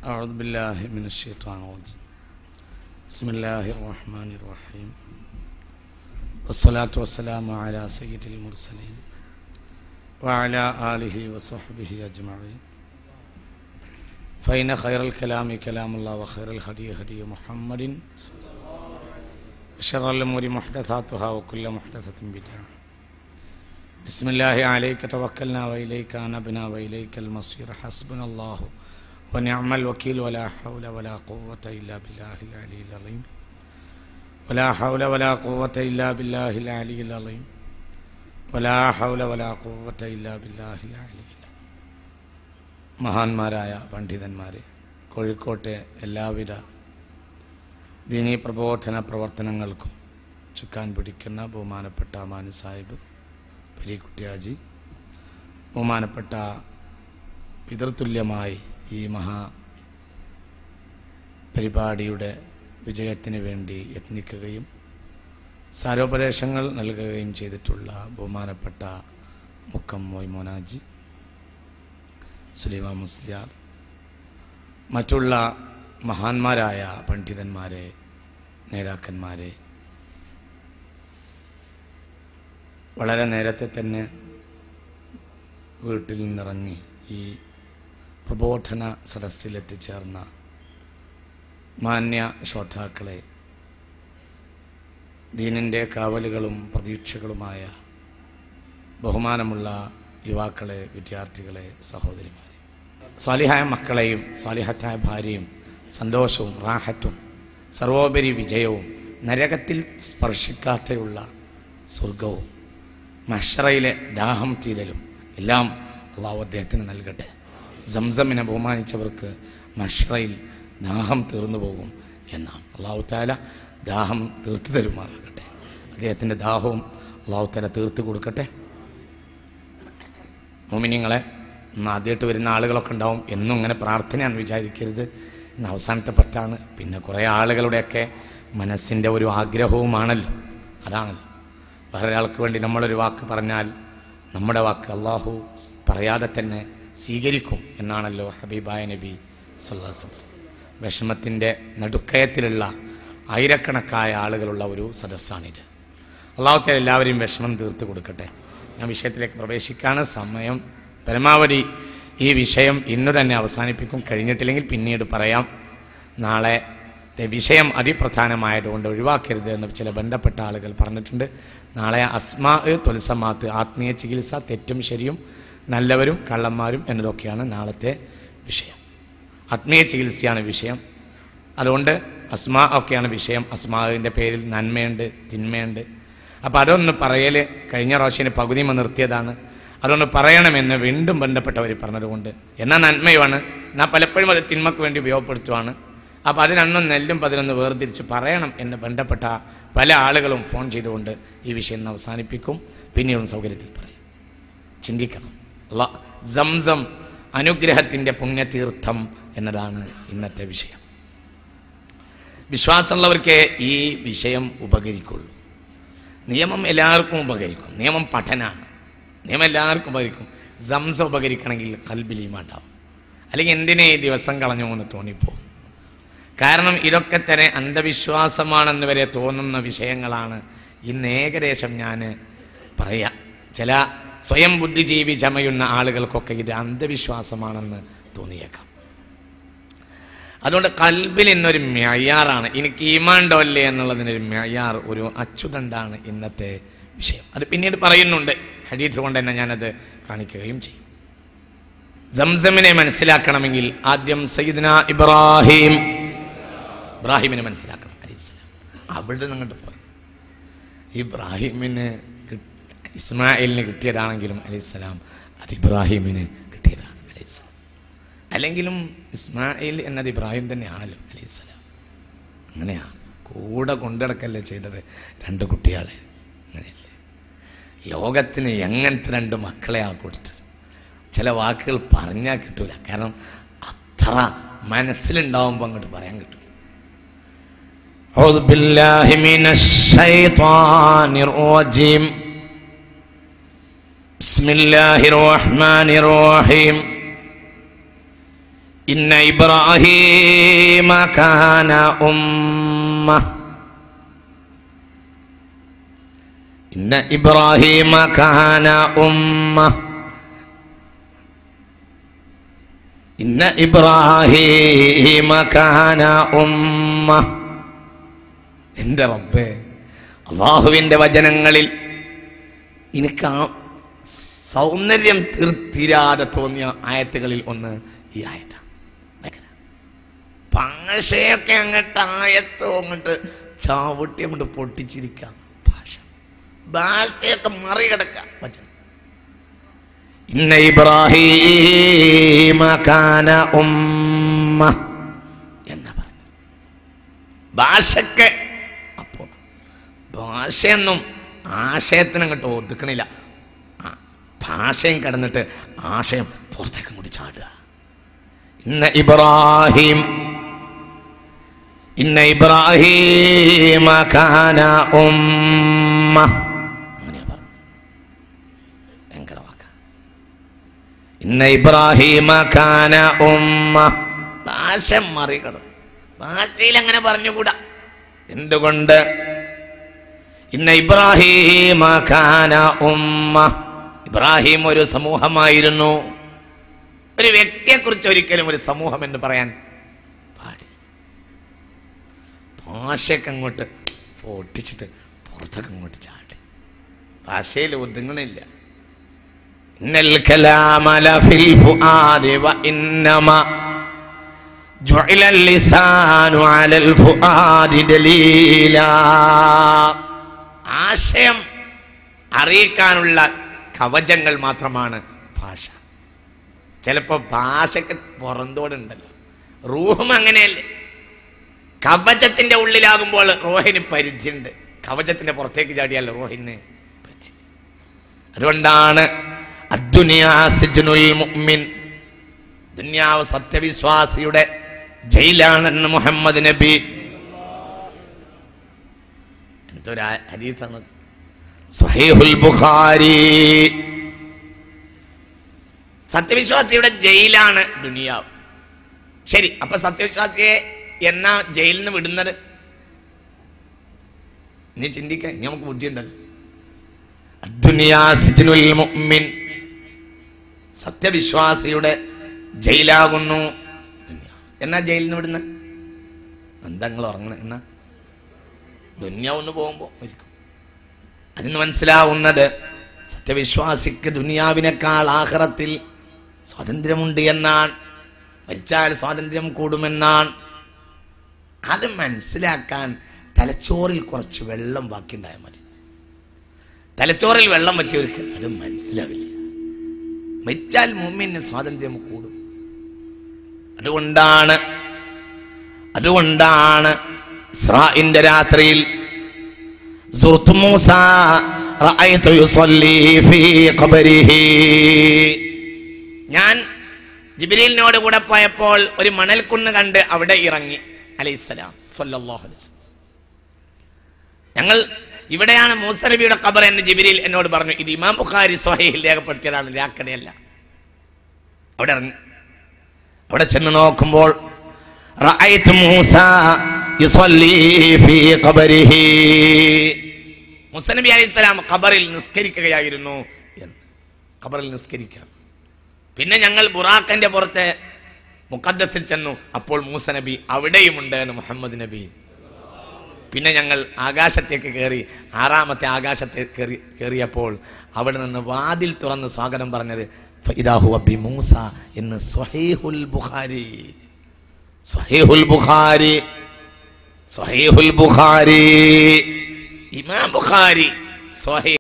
أعوذ بالله من الشيطان الرجيم بسم الله الرحمن الرحيم والصلاة والسلام على سيد المرسلين وعلى آله وصحبه أجمعين فإن خير الكلام كلام الله وخير الهدي هدي محمد وشر الأمور محدثاتها وكل محدثة بدعة بسم الله عليك توكلنا وإليك أنبنا وإليك المصير حسبنا الله ونعم الوكيل ولا حول ولا قوة إلا بالله العلي العظيم ولا حول ولا قوة إلا بالله العلي العظيم ولا حول ولا قوة إلا بالله العلي العظيم മഹാന്മാരായ പണ്ഡിതന്മാരെ കോഴിക്കോട്ടെ എല്ലാവിധ ദീനീ പ്രബോധന പ്രവർത്തനങ്ങൾക്കും ചുക്കാൻ പിടിക്കുന്ന ബഹുമാനപ്പെട്ട മാനു സാഹിബ് പരീക്കുട്ടിയാജി ബഹുമാനപ്പെട്ട പിതൃതുല്യമായി ഈ മഹാ പരിപാടിയുടെ വിജയത്തിന് വേണ്ടി യത്നിക്കുകയും സാരോപദേശങ്ങൾ നൽകുകയും ചെയ്തിട്ടുള്ള ബഹുമാനപ്പെട്ട മുക്കം മൊയ്മോനാജി സുലൈമ മുസ്ലിയാർ മറ്റുള്ള മഹാന്മാരായ പണ്ഡിതന്മാരെ നേതാക്കന്മാരെ വളരെ നേരത്തെ തന്നെ വീട്ടിൽ നിന്നിറങ്ങി ഈ പ്രബോധന സദസ്സിലെത്തിച്ചേർന്ന മാന്യ ശ്രോതാക്കളെ ദീനിൻ്റെ കാവലുകളും പ്രതീക്ഷകളുമായ ബഹുമാനമുള്ള യുവാക്കളെ വിദ്യാർത്ഥികളെ സഹോദരിമാരെ സ്വാലിഹായ മക്കളെയും സ്വാലിഹത്തായ ഭാര്യയും സന്തോഷവും റാഹറ്റും സർവോപരി വിജയവും നരകത്തിൽ സ്പർശിക്കാതെയുള്ള സ്വർഗവും മഷറയിലെ ദാഹം തീരലും എല്ലാം അള്ളാഹു അദ്ദേഹത്തിന് നൽകട്ടെ സംസമിനെ ബഹുമാനിച്ചവർക്ക് മഷറയിൽ ദാഹം തീർന്നു പോകും എന്നാണ് അള്ളാഹു താല ദാഹം തീർത്തു തരുമാറാകട്ടെ അദ്ദേഹത്തിൻ്റെ ദാഹവും അള്ളാഹു താല തീർത്ത് കൊടുക്കട്ടെ മോമിനിങ്ങളെ ഇന്ന് ആദ്യമായിട്ട് വരുന്ന ആളുകളൊക്കെ ഉണ്ടാവും എന്നും ഇങ്ങനെ പ്രാർത്ഥനയാണ് വിചാരിക്കരുത് ഇന്ന് അവസാനത്തെ പറ്റാണ് പിന്നെ കുറേ ആളുകളുടെയൊക്കെ മനസ്സിൻ്റെ ഒരു ആഗ്രഹവുമാണല്ലോ അതാണല്ലോ വേറൊരാൾക്ക് വേണ്ടി നമ്മളൊരു വാക്ക് പറഞ്ഞാൽ നമ്മുടെ വാക്ക് അള്ളാഹു പറയാതെ തന്നെ സ്വീകരിക്കും എന്നാണല്ലോ ഹബീബായ നബി സല്ലാസ് വിഷമത്തിൻ്റെ നടുക്കയത്തിലുള്ള ആയിരക്കണക്കായ ആളുകളുള്ള ഒരു സദസ്സാണിത് അള്ളാഹുത്തെ എല്ലാവരെയും വിഷമം തീർത്ത് കൊടുക്കട്ടെ ഞാൻ വിഷയത്തിലേക്ക് പ്രവേശിക്കാണ് സമയം പരമാവധി ഈ വിഷയം ഇന്ന് തന്നെ അവസാനിപ്പിക്കും കഴിഞ്ഞിട്ടില്ലെങ്കിൽ പിന്നീട് പറയാം നാളെ വിഷയം അതിപ്രധാനമായതുകൊണ്ട് ഒഴിവാക്കരുത് എന്ന് ചില ബന്ധപ്പെട്ട ആളുകൾ പറഞ്ഞിട്ടുണ്ട് നാളെ അസ്മാ തൊൽസമാത്ത് ആത്മീയ ചികിത്സ തെറ്റും ശരിയും നല്ലവരും കള്ളന്മാരും എന്നതൊക്കെയാണ് നാളത്തെ വിഷയം ആത്മീയ ചികിത്സയാണ് വിഷയം അതുകൊണ്ട് അസ്മാ ഒക്കെയാണ് വിഷയം അസ്മാവിൻ്റെ പേരിൽ നന്മയുണ്ട് തിന്മയുണ്ട് അപ്പോൾ അതൊന്ന് പറയൽ കഴിഞ്ഞ പ്രാവശ്യം പകുതിമ നിർത്തിയതാണ് അതൊന്ന് പറയണമെന്ന് വീണ്ടും ബന്ധപ്പെട്ടവർ പറഞ്ഞതുകൊണ്ട് എന്നാൽ നന്മയുമാണ് എന്നാൽ പലപ്പോഴും അത് തിന്മക്ക് വേണ്ടി ഉപയോഗപ്പെടുത്തുവാണ് അപ്പോൾ അതിനൊന്നും നെല്ലും പതിനൊന്ന് വേർതിരിച്ച് പറയണം എന്ന് ബന്ധപ്പെട്ട പല ആളുകളും ഫോൺ ചെയ്തുകൊണ്ട് ഈ വിഷയം ഒന്ന് അവസാനിപ്പിക്കും പിന്നീട് സൗകര്യത്തിൽ പറയാം ചിന്തിക്കണം അല്ല സംസം അനുഗ്രഹത്തിൻ്റെ പുണ്യതീർത്ഥം എന്നതാണ് ഇന്നത്തെ വിഷയം വിശ്വാസമുള്ളവർക്ക് ഈ വിഷയം ഉപകരിക്കുള്ളൂ നിയമം എല്ലാവർക്കും ഉപകരിക്കും നിയമം പഠനമാണ് നിയമം എല്ലാവർക്കും ഉപകരിക്കും സംസ ഉപകരിക്കണമെങ്കിൽ കൽബിലീമ ഉണ്ടാവും അല്ലെങ്കിൽ എന്തിനെ ഈ ദിവസം കളഞ്ഞു എന്ന് തോന്നിപ്പോകും കാരണം ഇതൊക്കെ തന്നെ അന്ധവിശ്വാസമാണെന്ന് വരെ തോന്നുന്ന വിഷയങ്ങളാണ് ഇന്ന് ഏകദേശം ഞാൻ പറയാം ചില സ്വയം ബുദ്ധിജീവി ചമയുന്ന ആളുകൾക്കൊക്കെ ഇത് അന്ധവിശ്വാസമാണെന്ന് തോന്നിയേക്കാം അതുകൊണ്ട് കൽബിൽ ഇന്നൊരു മെയ്യാറാണ് എനിക്ക് ഈമാണ്ടോ അല്ലേ എന്നുള്ളതിനൊരു മെയ്യാർ ഒരു അച്ചുതണ്ടാണ് ഇന്നത്തെ വിഷയം അത് പിന്നീട് പറയുന്നുണ്ട് ഹരീത് കൊണ്ട് തന്നെ ഞാനത് കാണിക്കുകയും ചെയ്യും സംസമിനെ മനസ്സിലാക്കണമെങ്കിൽ ആദ്യം സയ്യിദ്ന ഇബ്രാഹിം ഇബ്രാഹിമിനെ മനസ്സിലാക്കണം അലൈഹിസ്സലാം അവിടെ നിങ്ങോട്ട് പോയി ഇബ്രാഹിമിന് ഇസ്മായിലിന് കിട്ടിയതാണെങ്കിലും അലൈഹിസ്സലാം അത് ഇബ്രാഹിമിന് കിട്ടിയതാണ് അലൈഹിസ്സലാം അല്ലെങ്കിലും ഇസ്മായിൽ എന്നത് ഇബ്രാഹിം തന്നെയാണല്ലോ അലൈഹിസ്സലാം അങ്ങനെയാ കൂടെ കൊണ്ടിടക്കല്ലേ ചെയ്തത് രണ്ട് കുട്ടികളെ അങ്ങനെയല്ലേ ലോകത്തിന് എങ്ങനത്തെ രണ്ട് മക്കളെ ആ കൊടുത്തത് ചില വാക്കുകൾ പറഞ്ഞാൽ കിട്ടൂല കാരണം അത്ര മനസ്സിലുണ്ടാവുമ്പോൾ അങ്ങോട്ട് പറയാൻ കിട്ടും أعوذ بالله من الشيطان الرجيم بسم الله الرحمن الرحيم إن إبراهيم كان أمة إن إبراهيم كان أمة إن إبراهيم كان أمة എൻ്റെ റബ്ബേ അള്ളാഹുവിൻ്റെ വചനങ്ങളിൽ എനിക്ക് ആ സൗന്ദര്യം തീർത്തിരാതെ തോന്നിയ ആയത്തുകളിൽ ഒന്ന് ഈ ആയത്താണ് ഭയങ്കര ഭാഷയൊക്കെ അങ്ങോട്ട് ആയത്തോ അങ്ങോട്ട് ചാവട്ടി അങ്ങോട്ട് പൊട്ടിച്ചിരിക്കാം ഭാഷ ഭാഷയൊക്കെ മറികടക്കാം വചനം ഇന്ന ഇബ്രാഹീമ കാന ഉമ്മ എന്ന പറഞ്ഞു ഭാഷക്ക് അപ്പോൾ ഭാഷയൊന്നും ആശയത്തിന് അങ്ങോട്ട് ഒതുക്കണില്ല ആ, ഭാഷയും കിടന്നിട്ട് ആശയം പുറത്തേക്ക് അങ്ങോട്ട് ചാടുക ഇന്ന ഇബ്രാഹിം ഇന്ന ഇബ്രാഹിമ കാന ഉമ്മ അങ്ങനെയാ പറഞ്ഞു ഭയങ്കര വാക്ക ഇന്ന ഇബ്രാഹിമ കാന ഉമ്മ ഭാഷ മറികടന്നു ഭാഷയിൽ അങ്ങനെ പറഞ്ഞുകൂടാ എന്തുകൊണ്ട് ഇന്ന ഇബ്രാഹിമ കാന ഉമ്മ ഇബ്രാഹിം ഒരു സമൂഹമായിരുന്നു ഒരു വ്യക്തിയെക്കുറിച്ച് ഒരിക്കലും ഒരു സമൂഹം എന്ന് പറയാൻ പാടില്ല ഭാഷയൊക്കെ അങ്ങോട്ട് പൊട്ടിച്ചിട്ട് പുറത്തൊക്കെ അങ്ങോട്ട് ചാടി ഭാഷയിൽ ഒതുങ്ങണില്ല ഇന്നൽ കലാമ ലഫിൽ ഫുആദി വ ഇന്നമ جعل اللسان على الفؤاد دليلا ആശയം അറിയിക്കാനുള്ള കവചങ്ങൾ മാത്രമാണ് ഭാഷ ചിലപ്പോൾ ഭാഷക്ക് പുറന്തോടുണ്ടല്ലോ റൂഹും അങ്ങനെയല്ലേ കവചത്തിന്റെ ഉള്ളിലാകുമ്പോൾ റോഹിന് പരിധിയുണ്ട് കവചത്തിന്റെ പുറത്തേക്ക് ചാടിയാൽ റോഹിന് പരിധി അതുകൊണ്ടാണ് അദ്ദുനിയാ സിജ്നുൽ മുഅ്മിൻ ദുന്യാവ് സത്യവിശ്വാസിയുടെ ജയിലാണെന്ന് മുഹമ്മദ് നബി എന്തൊരു ഹരീസാണ് സഹീഹുൽ ബുഖാരി സത്യവിശ്വാസിയുടെ ജയിലാണ് ദുനിയാവ് ശരി അപ്പൊ സത്യവിശ്വാസിയെ എന്നാ ജയിലിൽ നിന്ന് വിടുന്നത് നീ ചിന്തിക്ക ഇനി നമുക്ക് ബുദ്ധിയുണ്ടല്ലോ അദ്ദുനിയാ സിജ്നുൽ മുഅ്മിൻ സത്യവിശ്വാസിയുടെ ജയിലാകുന്നു എന്നാ ജയിലിൽ നിന്ന് വിടുന്ന എന്താ നിങ്ങൾ ഉറങ്ങണ എന്നാ ദുന്യാവൊന്ന് പോകുമ്പോൾ മരിക്കും അതിന് മനസ്സിലാവുന്നത് സത്യവിശ്വാസിക്ക് ദുനിയാവിനേക്കാൾ ആഹ്റത്തിൽ സ്വാതന്ത്ര്യമുണ്ട് എന്നാണ് മരിച്ചാൽ സ്വാതന്ത്ര്യം കൂടുമെന്നാണ് അത് മനസ്സിലാക്കാൻ തലച്ചോറിൽ കുറച്ച് വെള്ളം ബാക്കിയുണ്ടായാൽ മതി തലച്ചോറിൽ വെള്ളം പറ്റിയവർക്ക് അത് മനസ്സിലാവില്ല മരിച്ചാൽ മുമ്മിന് സ്വാതന്ത്ര്യം കൂടും അതുകൊണ്ടാണ് അതുകൊണ്ടാണ് ഇസ്രാഇന്റെ രാത്രിയിൽ സുഹൃത്ത് മൂസ റഅയ്തു യുസല്ലി ഫീ ഖബരിഹി ഞാൻ ജിബ്രീലിനോട് കൂടെ പോയപ്പോൾ ഒരു മണൽക്കുന്ന് കണ്ട് അവിടെ ഇറങ്ങി അലൈഹിസ്സലാം സ്വല്ലല്ലാഹു അലൈഹി വസല്ലം ഞങ്ങൾ ഇവിടെയാണ് മൂസ നബിയുടെ ഖബർ എന്ന് ജിബ്രീൽ എന്നോട് പറഞ്ഞു ഇത് ഇമാം ബുഖാരി സ്വഹീഹിൽ രേഖപ്പെടുത്തിയതാണ് രാക്കണയല്ല അവിടെ ഇറങ്ങി അവിടെ ചെന്ന് നോക്കുമ്പോൾ റഅയ്തു മൂസ യുസല്ലി ഫീ ഖബരിഹി മൂസ നബി അലൈഹിസ്സലാം ഖബറിൽ നിസ്കരിക്കുകയായിരുന്നു എന്ന് ഖബറിൽ നിസ്കരിക്കാം പിന്നെ ഞങ്ങൾ ബുറാഖന്റെ പുറത്ത് മുഖദ്ദസിൽ ചെന്നു അപ്പോൾ മൂസ നബി അവിടെയുമുണ്ട് എന്ന് മുഹമ്മദ് നബി പിന്നെ ഞങ്ങൾ ആകാശത്തേക്ക് കയറി ആറാമത്തെ ആകാശത്തെ കയറി കയറിയപ്പോൾ അവിടെ നിന്ന് വാതിൽ തുറന്ന് സ്വാഗതം പറഞ്ഞത് ഫഇദാഹു അബി മൂസ എന്ന് സ്വഹീഹുൽ ബുഖാരി സ്വഹീഹുൽ ബുഖാരി സ്വഹീഹുൽ ബുഖാരി ഇമാം ബുഖാരി സ്വഹീ